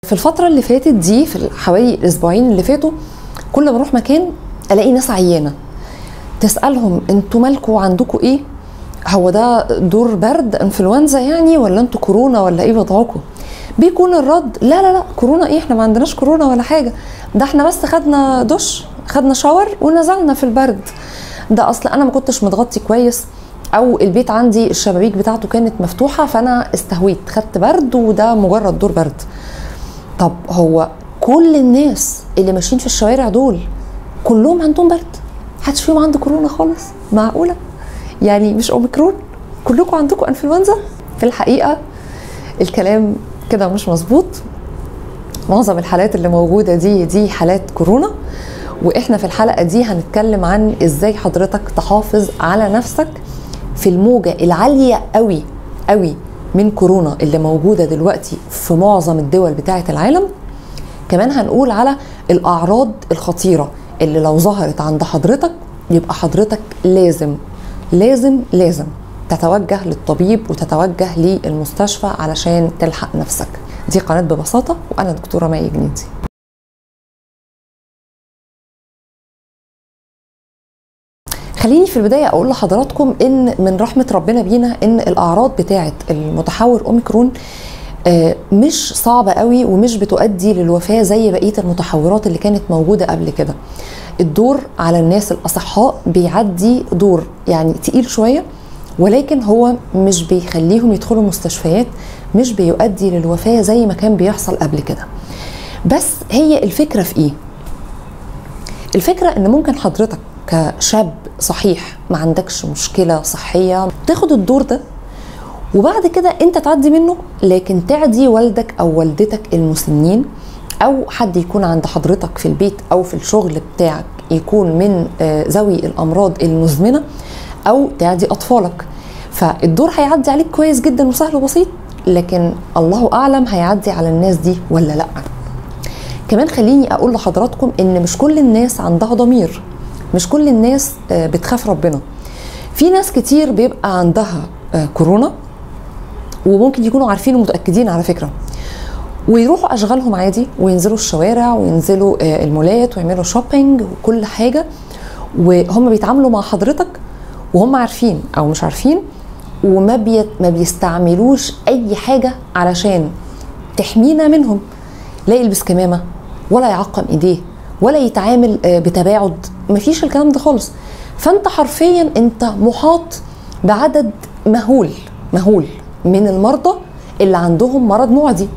في الفترة اللي فاتت دي في حوالي الأسبوعين اللي فاتوا كل ما أروح مكان ألاقي ناس عيانة تسألهم انتوا مالكوا عندكوا ايه؟ هو ده دور برد انفلونزا يعني ولا انتوا كورونا ولا ايه وضعكم؟ بيكون الرد لا لا لا كورونا ايه احنا ما عندناش كورونا ولا حاجة ده احنا بس خدنا دش خدنا شاور ونزلنا في البرد ده اصل انا ما كنتش متغطي كويس او البيت عندي الشبابيك بتاعته كانت مفتوحه فانا استهويت خدت برد وده مجرد دور برد طب هو كل الناس اللي ماشيين في الشوارع دول كلهم عندهم برد محدش فيهم عنده كورونا خالص معقوله يعني مش اوميكرون كلكم عندكم انفلونزا في الحقيقه الكلام كده مش مظبوط معظم الحالات اللي موجوده دي دي حالات كورونا واحنا في الحلقه دي هنتكلم عن ازاي حضرتك تحافظ على نفسك في الموجه العاليه قوي قوي من كورونا اللي موجوده دلوقتي في معظم الدول بتاعه العالم كمان هنقول على الاعراض الخطيره اللي لو ظهرت عند حضرتك يبقى حضرتك لازم لازم لازم تتوجه للطبيب وتتوجه للمستشفى علشان تلحق نفسك دي قناه ببساطه وانا دكتوره مي جنيدي خليني في البداية أقول لحضراتكم إن من رحمة ربنا بينا إن الأعراض بتاعة المتحور أوميكرون مش صعبة قوي ومش بتؤدي للوفاة زي بقية المتحورات اللي كانت موجودة قبل كده الدور على الناس الأصحاء بيعدي دور يعني تقيل شوية ولكن هو مش بيخليهم يدخلوا مستشفيات مش بيؤدي للوفاة زي ما كان بيحصل قبل كده بس هي الفكرة في إيه؟ الفكرة إن ممكن حضرتك كشاب صحيح ما عندكش مشكلة صحية تاخد الدور ده وبعد كده انت تعدي منه لكن تعدي والدك او والدتك المسنين او حد يكون عند حضرتك في البيت او في الشغل بتاعك يكون من ذوي الامراض المزمنه او تعدي اطفالك فالدور هيعدي عليك كويس جدا وسهل وبسيط لكن الله اعلم هيعدي على الناس دي ولا لا كمان خليني اقول لحضراتكم ان مش كل الناس عندها ضمير مش كل الناس بتخاف ربنا في ناس كتير بيبقى عندها كورونا وممكن يكونوا عارفين ومتاكدين على فكره ويروحوا اشغالهم عادي وينزلوا الشوارع وينزلوا المولات ويعملوا شوبينج وكل حاجه وهم بيتعاملوا مع حضرتك وهم عارفين او مش عارفين وما بي ما بيستعملوش اي حاجه علشان تحمينا منهم لا يلبس كمامه ولا يعقم ايديه ولا يتعامل بتباعد مفيش الكلام ده خالص فانت حرفيا انت محاط بعدد مهول مهول من المرضى اللي عندهم مرض معدي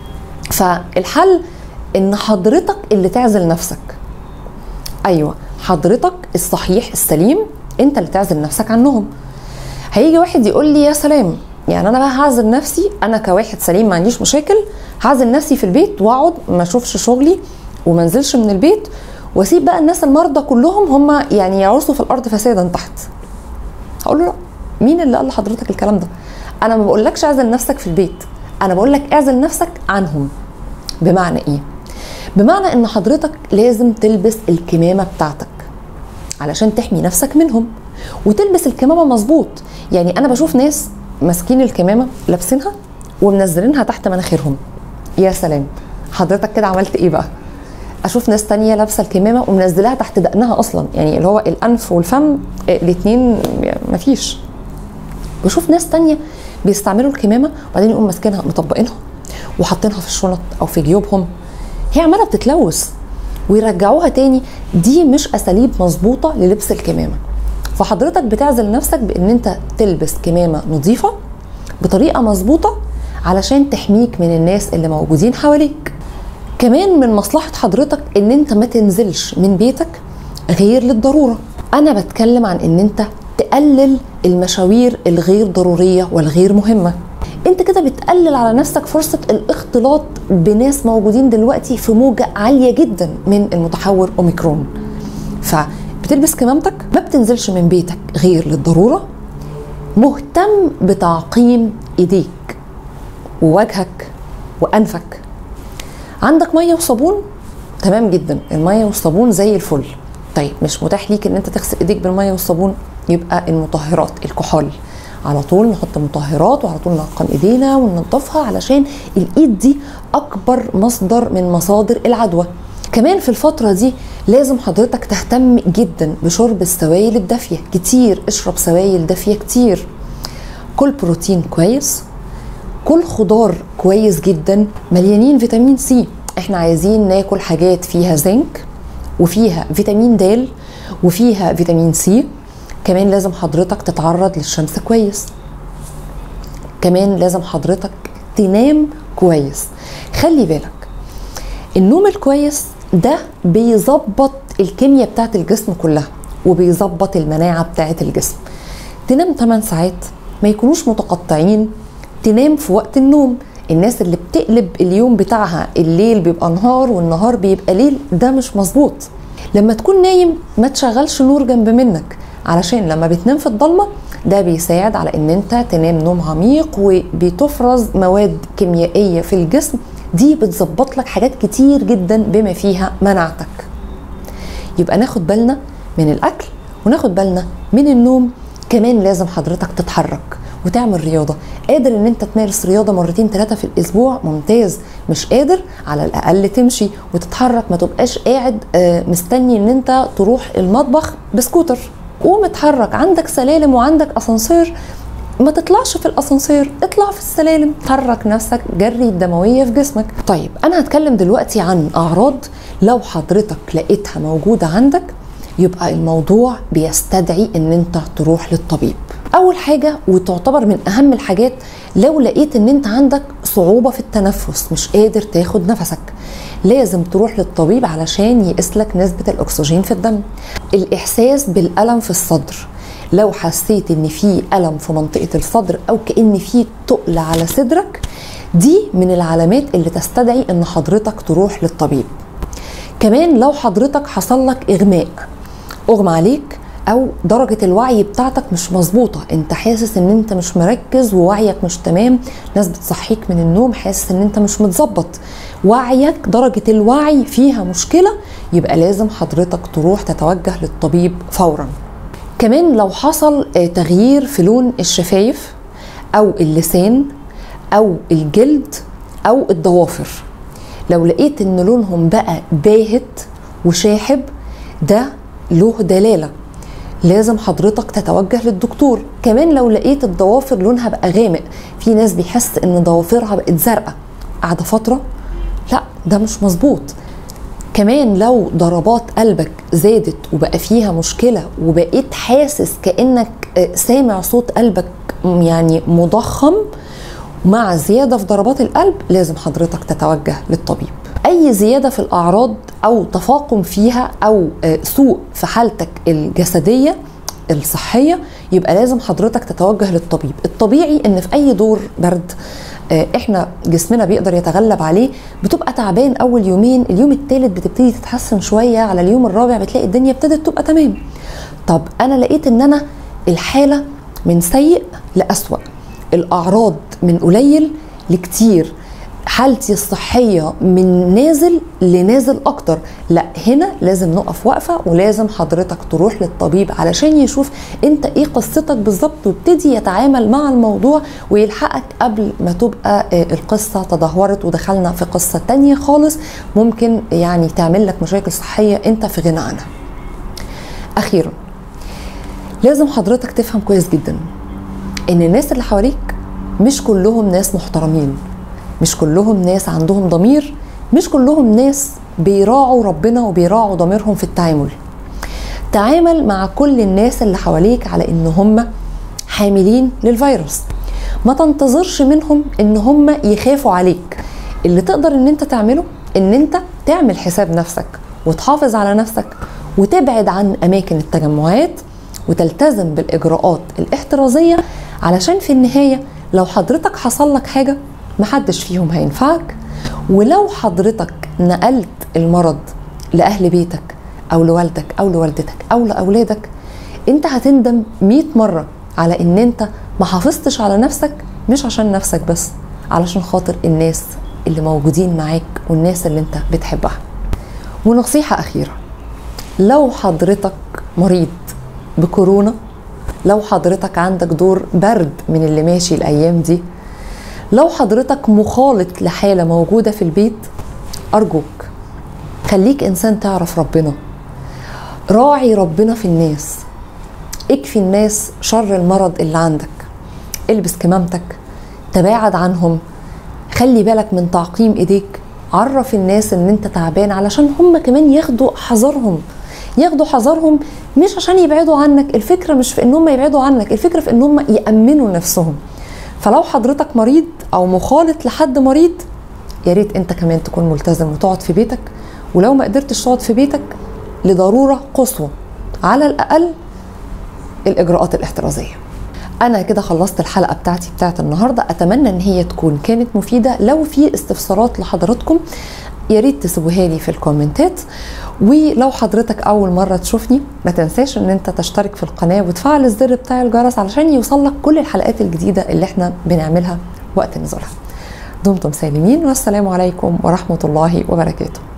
فالحل ان حضرتك اللي تعزل نفسك ايوه حضرتك الصحيح السليم انت اللي تعزل نفسك عنهم هيجي واحد يقول لي يا سلام يعني انا بقى هعزل نفسي انا كواحد سليم ما عنديش مشاكل هعزل نفسي في البيت واقعد ما اشوفش شغلي وما انزلش من البيت واسيب بقى الناس المرضى كلهم هم يعني يعرسوا في الارض فسادا تحت هقول له لا مين اللي قال لحضرتك الكلام ده انا ما بقولكش اعزل نفسك في البيت انا بقول لك اعزل نفسك عنهم بمعنى ايه بمعنى ان حضرتك لازم تلبس الكمامه بتاعتك علشان تحمي نفسك منهم وتلبس الكمامه مظبوط يعني انا بشوف ناس ماسكين الكمامه لابسينها ومنزلينها تحت مناخيرهم يا سلام حضرتك كده عملت ايه بقى اشوف ناس تانية لابسه الكمامه ومنزلاها تحت دقنها اصلا يعني اللي هو الانف والفم الاثنين مفيش بشوف ناس تانية بيستعملوا الكمامه وبعدين يقوموا ماسكينها مطبقينها وحاطينها في الشنط او في جيوبهم هي عماله بتتلوث ويرجعوها تاني دي مش اساليب مظبوطه للبس الكمامه فحضرتك بتعزل نفسك بان انت تلبس كمامه نظيفه بطريقه مظبوطه علشان تحميك من الناس اللي موجودين حواليك كمان من مصلحه حضرتك ان انت ما تنزلش من بيتك غير للضروره انا بتكلم عن ان انت تقلل المشاوير الغير ضروريه والغير مهمه انت كده بتقلل على نفسك فرصه الاختلاط بناس موجودين دلوقتي في موجه عاليه جدا من المتحور اوميكرون فبتلبس كمامتك ما بتنزلش من بيتك غير للضروره مهتم بتعقيم ايديك ووجهك وانفك عندك ميه وصابون تمام جدا الميه والصابون زي الفل طيب مش متاح ليك ان انت تغسل ايديك بالميه والصابون يبقى المطهرات الكحول على طول نحط مطهرات وعلى طول نعقم ايدينا وننضفها علشان الايد دي اكبر مصدر من مصادر العدوى كمان في الفترة دي لازم حضرتك تهتم جدا بشرب السوائل الدافية كتير اشرب سوائل دافية كتير كل بروتين كويس كل خضار كويس جدا مليانين فيتامين سي احنا عايزين ناكل حاجات فيها زنك وفيها فيتامين د وفيها فيتامين سي كمان لازم حضرتك تتعرض للشمس كويس كمان لازم حضرتك تنام كويس خلي بالك النوم الكويس ده بيظبط الكيمياء بتاعت الجسم كلها وبيظبط المناعة بتاعت الجسم تنام 8 ساعات ما يكونوش متقطعين تنام في وقت النوم الناس اللي بتقلب اليوم بتاعها الليل بيبقى نهار والنهار بيبقى ليل ده مش مظبوط لما تكون نايم ما تشغلش نور جنب منك علشان لما بتنام في الضلمه ده بيساعد على ان انت تنام نوم عميق وبتفرز مواد كيميائيه في الجسم دي بتظبط لك حاجات كتير جدا بما فيها مناعتك يبقى ناخد بالنا من الاكل وناخد بالنا من النوم كمان لازم حضرتك تتحرك وتعمل رياضه قادر ان انت تمارس رياضه مرتين ثلاثه في الاسبوع ممتاز مش قادر على الاقل تمشي وتتحرك ما تبقاش قاعد مستني ان انت تروح المطبخ بسكوتر قوم اتحرك عندك سلالم وعندك اسانسير ما تطلعش في الاسانسير اطلع في السلالم حرك نفسك جري الدمويه في جسمك طيب انا هتكلم دلوقتي عن اعراض لو حضرتك لقيتها موجوده عندك يبقى الموضوع بيستدعي ان انت تروح للطبيب اول حاجه وتعتبر من اهم الحاجات لو لقيت ان انت عندك صعوبه في التنفس مش قادر تاخد نفسك لازم تروح للطبيب علشان يقيس لك نسبه الاكسجين في الدم الاحساس بالالم في الصدر لو حسيت ان في الم في منطقه الصدر او كان في تقل على صدرك دي من العلامات اللي تستدعي ان حضرتك تروح للطبيب كمان لو حضرتك حصل لك اغماء اغمى عليك او درجة الوعي بتاعتك مش مظبوطة انت حاسس ان انت مش مركز ووعيك مش تمام ناس بتصحيك من النوم حاسس ان انت مش متظبط وعيك درجة الوعي فيها مشكلة يبقى لازم حضرتك تروح تتوجه للطبيب فورا كمان لو حصل تغيير في لون الشفايف او اللسان او الجلد او الضوافر لو لقيت ان لونهم بقى باهت وشاحب ده له دلاله لازم حضرتك تتوجه للدكتور كمان لو لقيت الضوافر لونها بقى غامق في ناس بيحس ان ضوافرها بقت زرقاء قاعده فتره لا ده مش مظبوط كمان لو ضربات قلبك زادت وبقى فيها مشكله وبقيت حاسس كانك سامع صوت قلبك يعني مضخم مع زياده في ضربات القلب لازم حضرتك تتوجه للطبيب اي زياده في الاعراض او تفاقم فيها او سوء في حالتك الجسديه الصحيه يبقى لازم حضرتك تتوجه للطبيب الطبيعي ان في اي دور برد احنا جسمنا بيقدر يتغلب عليه بتبقى تعبان اول يومين اليوم الثالث بتبتدي تتحسن شويه على اليوم الرابع بتلاقي الدنيا ابتدت تبقى تمام طب انا لقيت ان انا الحاله من سيء لاسوا الاعراض من قليل لكتير حالتي الصحية من نازل لنازل أكتر لا هنا لازم نقف وقفة ولازم حضرتك تروح للطبيب علشان يشوف انت ايه قصتك بالظبط ويبتدي يتعامل مع الموضوع ويلحقك قبل ما تبقى القصة تدهورت ودخلنا في قصة تانية خالص ممكن يعني تعمل لك مشاكل صحية انت في غنى عنها أخيرا لازم حضرتك تفهم كويس جدا ان الناس اللي حواليك مش كلهم ناس محترمين مش كلهم ناس عندهم ضمير مش كلهم ناس بيراعوا ربنا وبيراعوا ضميرهم في التعامل تعامل مع كل الناس اللي حواليك على ان هم حاملين للفيروس ما تنتظرش منهم ان هم يخافوا عليك اللي تقدر ان انت تعمله ان انت تعمل حساب نفسك وتحافظ على نفسك وتبعد عن اماكن التجمعات وتلتزم بالاجراءات الاحترازيه علشان في النهايه لو حضرتك حصل لك حاجه محدش فيهم هينفعك ولو حضرتك نقلت المرض لأهل بيتك أو لوالدك أو لوالدتك أو لأولادك أنت هتندم مئة مرة على إن أنت ما حافظتش على نفسك مش عشان نفسك بس علشان خاطر الناس اللي موجودين معاك والناس اللي أنت بتحبها ونصيحة أخيرة لو حضرتك مريض بكورونا لو حضرتك عندك دور برد من اللي ماشي الايام دي لو حضرتك مخالط لحاله موجوده في البيت ارجوك خليك انسان تعرف ربنا راعي ربنا في الناس اكفي الناس شر المرض اللي عندك البس كمامتك تباعد عنهم خلي بالك من تعقيم ايديك عرف الناس ان انت تعبان علشان هم كمان ياخدوا حذرهم ياخدوا حذرهم مش عشان يبعدوا عنك الفكره مش في ان هم يبعدوا عنك الفكره في ان هم يامنوا نفسهم فلو حضرتك مريض او مخالط لحد مريض يا ريت انت كمان تكون ملتزم وتقعد في بيتك ولو ما قدرتش تقعد في بيتك لضروره قصوى على الاقل الاجراءات الاحترازيه انا كده خلصت الحلقه بتاعتي بتاعت النهارده اتمنى ان هي تكون كانت مفيده لو في استفسارات لحضراتكم يا ريت تسيبوها لي في الكومنتات ولو حضرتك اول مره تشوفني ما تنساش ان انت تشترك في القناه وتفعل الزر بتاع الجرس علشان يوصلك كل الحلقات الجديده اللي احنا بنعملها وقت نزولها دمتم سالمين والسلام عليكم ورحمه الله وبركاته